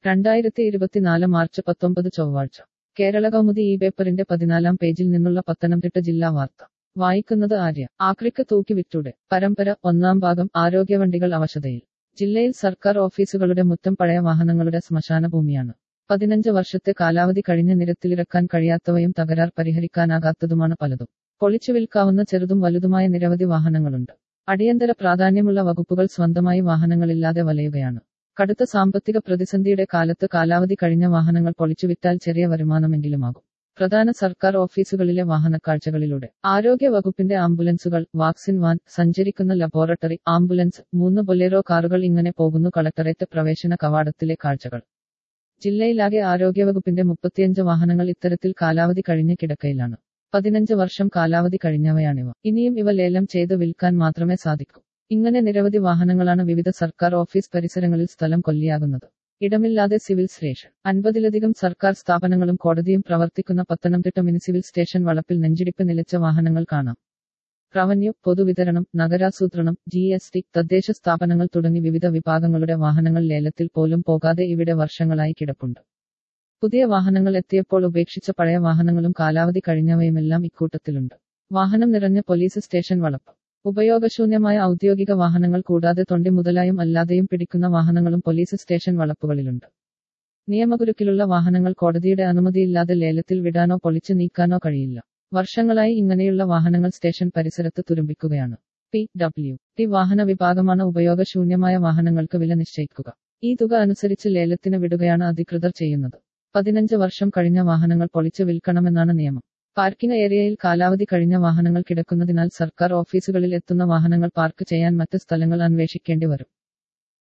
രണ്ടായിരത്തി ഇരുപത്തിനാല് മാർച്ച് പത്തൊമ്പത് ചൊവ്വാഴ്ച കേരള കൗമുദി ഈ പേപ്പറിന്റെ പതിനാലാം പേജിൽ നിന്നുള്ള പത്തനംതിട്ട ജില്ലാ വാർത്ത വായിക്കുന്നത് ആര്യ ആക്രിക്ക് തൂക്കി വിറ്റൂടെ പരമ്പര ഒന്നാം ഭാഗം ആരോഗ്യവണ്ടികൾ അവശതയിൽ ജില്ലയിൽ സർക്കാർ ഓഫീസുകളുടെ മുറ്റം പഴയ വാഹനങ്ങളുടെ ശ്മശാന ഭൂമിയാണ് പതിനഞ്ച് വർഷത്തെ കാലാവധി കഴിഞ്ഞ് നിരത്തിലിറക്കാൻ കഴിയാത്തവയും തകരാർ പരിഹരിക്കാനാകാത്തതുമാണ് പലതും പൊളിച്ചു വിൽക്കാവുന്ന ചെറുതും വലുതുമായ നിരവധി വാഹനങ്ങളുണ്ട് അടിയന്തര പ്രാധാന്യമുള്ള വകുപ്പുകൾ സ്വന്തമായി വാഹനങ്ങളില്ലാതെ വലയുകയാണ് കടുത്ത സാമ്പത്തിക പ്രതിസന്ധിയുടെ കാലത്ത് കാലാവധി കഴിഞ്ഞ വാഹനങ്ങൾ പൊളിച്ചുവിറ്റാൽ ചെറിയ വരുമാനമെങ്കിലുമാകും പ്രധാന സർക്കാർ ഓഫീസുകളിലെ വാഹനക്കാഴ്ചകളിലൂടെ ആരോഗ്യ വകുപ്പിന്റെ ആംബുലൻസുകൾ വാക്സിൻ വാൻ സഞ്ചരിക്കുന്ന ലബോറട്ടറി ആംബുലൻസ് മൂന്ന് ബൊലേറോ കാറുകൾ ഇങ്ങനെ പോകുന്നു കളക്ടറേറ്റ് പ്രവേശന കവാടത്തിലെ കാഴ്ചകൾ ജില്ലയിലാകെ ആരോഗ്യവകുപ്പിന്റെ മുപ്പത്തിയഞ്ച് വാഹനങ്ങൾ ഇത്തരത്തിൽ കാലാവധി കഴിഞ്ഞ് കിടക്കയിലാണ് പതിനഞ്ച് വർഷം കാലാവധി കഴിഞ്ഞവയാണിവ ഇനിയും ഇവ ലേലം ചെയ്ത് വിൽക്കാൻ മാത്രമേ സാധിക്കൂ ഇങ്ങനെ നിരവധി വാഹനങ്ങളാണ് വിവിധ സർക്കാർ ഓഫീസ് പരിസരങ്ങളിൽ സ്ഥലം കൊല്ലിയാകുന്നത് ഇടമില്ലാതെ സിവിൽ സ്റ്റേഷൻ അൻപതിലധികം സർക്കാർ സ്ഥാപനങ്ങളും കോടതിയും പ്രവർത്തിക്കുന്ന പത്തനംതിട്ട മുനിസിപ്പൽ സ്റ്റേഷൻ വളപ്പിൽ നെഞ്ചിടിപ്പ് നിലച്ച വാഹനങ്ങൾ കാണാം റവന്യൂ പൊതുവിതരണം നഗരാസൂത്രണം ജി എസ് ടി തദ്ദേശ സ്ഥാപനങ്ങൾ തുടങ്ങി വിവിധ വിഭാഗങ്ങളുടെ വാഹനങ്ങൾ ലേലത്തിൽ പോലും പോകാതെ ഇവിടെ വർഷങ്ങളായി കിടപ്പുണ്ട് പുതിയ വാഹനങ്ങൾ എത്തിയപ്പോൾ ഉപേക്ഷിച്ച പഴയ വാഹനങ്ങളും കാലാവധി കഴിഞ്ഞവയുമെല്ലാം ഇക്കൂട്ടത്തിലുണ്ട് വാഹനം നിറഞ്ഞ പോലീസ് സ്റ്റേഷൻ വളപ്പ് ഉപയോഗശൂന്യമായ ഔദ്യോഗിക വാഹനങ്ങൾ കൂടാതെ തൊണ്ടി മുതലായും അല്ലാതെയും പിടിക്കുന്ന വാഹനങ്ങളും പോലീസ് സ്റ്റേഷൻ വളപ്പുകളിലുണ്ട് നിയമകുരുക്കിലുള്ള വാഹനങ്ങൾ കോടതിയുടെ അനുമതിയില്ലാതെ ലേലത്തിൽ വിടാനോ പൊളിച്ചു നീക്കാനോ കഴിയില്ല വർഷങ്ങളായി ഇങ്ങനെയുള്ള വാഹനങ്ങൾ സ്റ്റേഷൻ പരിസരത്ത് തുരുമ്പിക്കുകയാണ് പി ഡബ്ല്യു ടി വാഹന വിഭാഗമാണ് ഉപയോഗശൂന്യമായ വാഹനങ്ങൾക്ക് വില നിശ്ചയിക്കുക ഈ തുക അനുസരിച്ച് ലേലത്തിന് വിടുകയാണ് അധികൃതർ ചെയ്യുന്നത് പതിനഞ്ച് വർഷം കഴിഞ്ഞ വാഹനങ്ങൾ പൊളിച്ചു വിൽക്കണമെന്നാണ് നിയമം പാർക്കിംഗ് ഏരിയയിൽ കാലാവധി കഴിഞ്ഞ വാഹനങ്ങൾ കിടക്കുന്നതിനാൽ സർക്കാർ ഓഫീസുകളിൽ എത്തുന്ന വാഹനങ്ങൾ പാർക്ക് ചെയ്യാൻ മറ്റ് സ്ഥലങ്ങൾ അന്വേഷിക്കേണ്ടി വരും